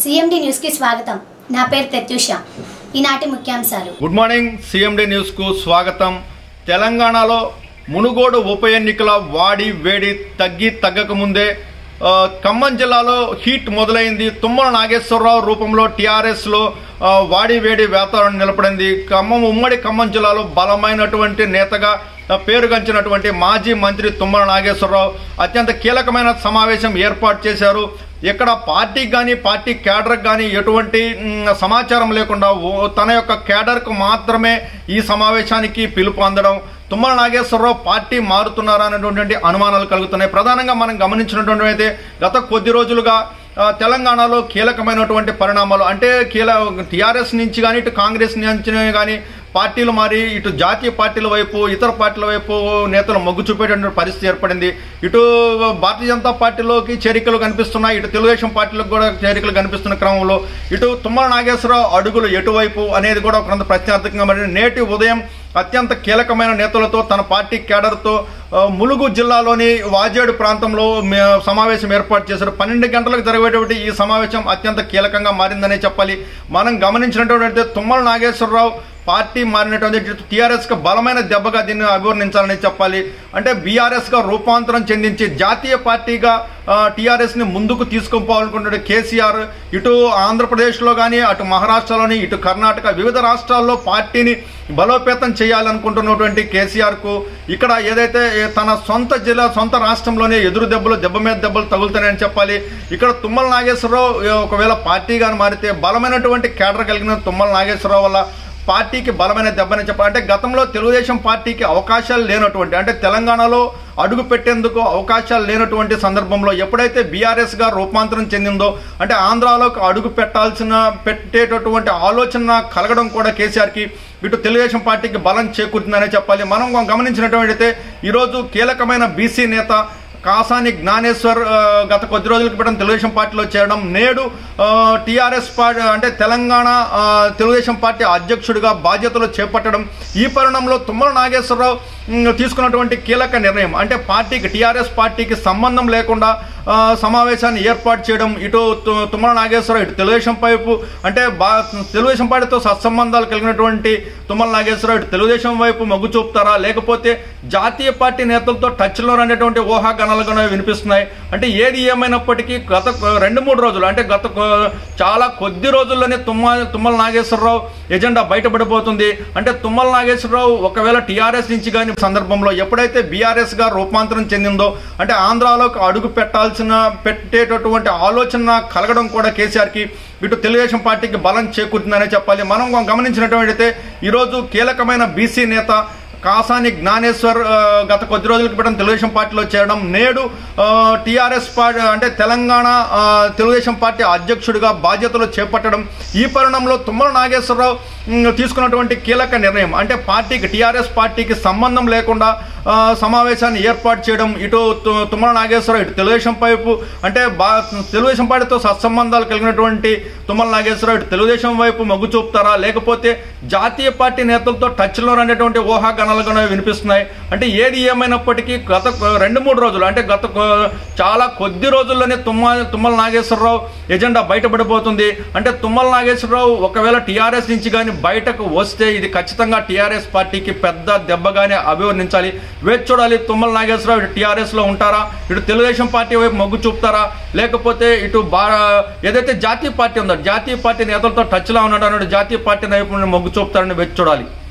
CMD న్యూస్కి స్వాగతం నా పేరు ప్రత్యూష ఈనాటి ముఖ్యాంశాలు గుడ్ మార్నింగ్ సిఎండి న్యూస్ కు స్వాగతం తెలంగాణలో మునుగోడు ఉప ఎన్నికల వాడి వేడి తగ్గి తగ్గక ముందే ఆ, ఖమ్మం జిల్లాలో హీట్ మొదలైంది తుమ్మల నాగేశ్వరరావు రూపంలో టీఆర్ఎస్ లో ఆ, వాడి వేడి వాతావరణం నిలబడింది ఖమ్మం ఉమ్మడి ఖమ్మం జిల్లాలో బలమైనటువంటి నేతగా ఆ, పేరుగంచినటువంటి మాజీ మంత్రి తుమ్మల నాగేశ్వరరావు అత్యంత కీలకమైన సమావేశం ఏర్పాటు చేశారు ఇక్కడ పార్టీకి కానీ పార్టీ క్యాడర్కి కానీ ఎటువంటి మ్, సమాచారం లేకుండా ఓ- తన యొక్క క్యాడర్కు మాత్రమే ఈ సమావేశానికి పిలుపు అందడం తుమ్మల నాగేశ్వరరావు పార్టీ మారుతున్నారా అనేటువంటి అనుమానాలు కలుగుతున్నాయి ప్రధానంగా మనం గమనించినటువంటి అయితే గత కొద్ది రోజులుగా ఆ, తెలంగాణలో కీలకమైనటువంటి పరిణామాలు అంటే కీల టీఆర్ఎస్ నుంచి కానీ ఇటు కాంగ్రెస్ నుంచి కానీ పార్టీలు మారి ఇటు జాతీయ పార్టీల వైపు ఇతర పార్టీల వైపు నేతలు మొగ్గు చూపేటటువంటి పరిస్థితి ఏర్పడింది ఇటు భారతీయ జనతా పార్టీలోకి చేరికలు కనిపిస్తున్నాయి ఇటు తెలుగుదేశం పార్టీలకు కూడా చేరికలు కనిపిస్తున్న క్రమంలో ఇటు తుమ్మల నాగేశ్వరరావు అడుగులు ఎటువైపు అనేది కూడా కొంత ప్రశ్నార్థకంగా మరి నేటి ఉదయం అత్యంత కీలకమైన నేతలతో తన పార్టీ కేడర్తో ఆ, ములుగు జిల్లాలోని వాజేడు ప్రాంతంలో మే- సమావేశం ఏర్పాటు చేశారు పన్నెండు గంటలకు జరిగేటువంటి ఈ సమావేశం అత్యంత కీలకంగా మారిందనే చెప్పాలి మనం గమనించినటువంటి తుమ్మల నాగేశ్వరరావు పార్టీ మారినటువంటి టీఆర్ఎస్ కు బలమైన దెబ్బగా దీన్ని అభివర్ణించాలని చెప్పాలి అంటే బీఆర్ఎస్ గా రూపాంతరం చెందించి జాతీయ పార్టీగా టీఆర్ఎస్ ని ముందుకు తీసుకుపోవాలనుకుంటున్న కేసీఆర్ ఇటు ఆంధ్రప్రదేశ్ లో కానీ అటు మహారాష్ట్రలోని ఇటు కర్ణాటక వివిధ రాష్ట్రాల్లో పార్టీని బలోపేతం చేయాలనుకుంటున్నటువంటి కేసీఆర్ కు ఇక్కడ ఏదైతే తన సొంత జిల్లా సొంత రాష్ట్రంలోనే ఎదురు దెబ్బలు దెబ్బ మీద దెబ్బలు తగులుతాయని చెప్పాలి ఇక్కడ తుమ్మల నాగేశ్వరరావు ఒకవేళ పార్టీగా మారితే బలమైనటువంటి కేడర్ కలిగిన తుమ్మల నాగేశ్వరరావు వల్ల పార్టీకి బలమైన దెబ్బని చెప్పాలి అంటే గతంలో తెలుగుదేశం పార్టీకి అవకాశాలు లేనటువంటి అంటే తెలంగాణలో అడుగు పెట్టేందుకు అవకాశాలు లేనటువంటి సందర్భంలో ఎప్పుడైతే బీఆర్ఎస్ గా రూపాంతరం చెందిందో అంటే ఆంధ్రాలోకి అడుగు పెట్టాల్సిన పెట్టేటటువంటి ఆలోచన కలగడం కూడా కేసీఆర్ కి ఇటు తెలుగుదేశం పార్టీకి బలం చేకూరుతుందనే చెప్పాలి మనం గమనించినటువంటి ఈరోజు కీలకమైన బీసీ నేత కాసాని జ్ఞానేశ్వర్ ఆ, గత కొద్ది రోజుల క్రితం తెలుగుదేశం పార్టీలో చేరడం నేడు టీఆర్ఎస్ పార్టీ అంటే తెలంగాణ ఆ, తెలుగుదేశం పార్టీ అధ్యక్షుడిగా బాధ్యతలు చేపట్టడం ఈ పరిణామంలో తుమ్మల నాగేశ్వరరావు ఉమ్, తీసుకున్నటువంటి కీలక నిర్ణయం అంటే పార్టీకి టీఆర్ఎస్ పార్టీకి సంబంధం లేకుండా ఆ, సమావేశాన్ని ఏర్పాటు చేయడం ఇటు తు- తుమ్మల నాగేశ్వరరావు ఇటు తెలుగుదేశం వైపు అంటే బా తెలుగుదేశం పార్టీతో సత్సంబంధాలు కలిగినటువంటి తుమ్మల నాగేశ్వరరావు ఇటు తెలుగుదేశం వైపు మొగ్గు చూపుతారా లేకపోతే జాతీయ పార్టీ నేతలతో టచ్లో అనేటువంటి ఊహాగణాలుగా వినిపిస్తున్నాయి అంటే ఏది ఏమైనప్పటికీ గత కొ- రెండు మూడు రోజులు అంటే గత కొ- చాలా కొద్ది రోజుల్లోనే తుమ్మ తుమ్మల నాగేశ్వరరావు ఎజెండా బయటపడిపోతుంది అంటే తుమ్మల నాగేశ్వరరావు ఒకవేళ టీఆర్ఎస్ నుంచి కానీ సందర్భంలో ఎప్పుడైతే బీఆర్ఎస్ గా రూపాంతరం చెందిందో అంటే ఆంధ్రాలోకి అడుగు పెట్టాల్సిన పెట్టేటటువంటి ఆలోచన కలగడం కూడా కేసీఆర్ కి ఇటు తెలుగుదేశం పార్టీకి బలం చేకూరుతుందనే చెప్పాలి మనం గమనించినటువంటి ఈరోజు కీలకమైన బీసీ నేత కాసాని జ్ఞానేశ్వర్ ఆ, గత కొద్ది రోజుల క్రితం తెలుగుదేశం పార్టీలో చేరడం నేడు టీఆర్ఎస్ పార్టీ అంటే తెలంగాణ ఆ, తెలుగుదేశం పార్టీ అధ్యక్షుడిగా బాధ్యతలు చేపట్టడం ఈ పరిణామంలో తుమ్మల నాగేశ్వరరావు ఉమ్, తీసుకున్నటువంటి కీలక నిర్ణయం అంటే పార్టీకి టీఆర్ఎస్ పార్టీకి సంబంధం లేకుండా ఆ, సమావేశాన్ని ఏర్పాటు చేయడం ఇటు తు- తుమ్మల నాగేశ్వరరావు ఇటు తెలుగుదేశం వైపు అంటే బా తెలుగుదేశం పార్టీతో సత్సంబంధాలు కలిగినటువంటి తుమ్మల నాగేశ్వరరావు ఇటు తెలుగుదేశం వైపు మొగ్గు చూపుతారా లేకపోతే జాతీయ పార్టీ నేతలతో టచ్లో అనేటువంటి ఊహాగణాలుగా వినిపిస్తున్నాయి అంటే ఏది ఏమైనప్పటికీ గత కొ- రెండు మూడు రోజులు అంటే గత కొ- చాలా కొద్ది రోజుల్లోనే తుమ్మ తుమ్మల నాగేశ్వరరావు ఎజెండా బయటపడిపోతుంది అంటే తుమ్మల నాగేశ్వరరావు ఒకవేళ టీఆర్ఎస్ నుంచి కానీ బయటకు వస్తే ఇది ఖచ్చితంగా టీఆర్ఎస్ పార్టీకి పెద్ద దెబ్బగానే అభివర్ణించాలి వేచి చూడాలి తుమ్మల నాగేశ్వరరావు ఇటు టీఆర్ఎస్ లో ఉంటారా ఇటు తెలుగుదేశం పార్టీ వైపు మొగ్గు చూపుతారా లేకపోతే ఇటు బా ఏదైతే జాతీయ పార్టీ ఉందో జాతీయ పార్టీ నేతలతో టచ్లో ఉన్నాడో అన్నట్టు జాతీయ పార్టీ వైపు మొగ్గు చూపుతారని వేచి చూడాలి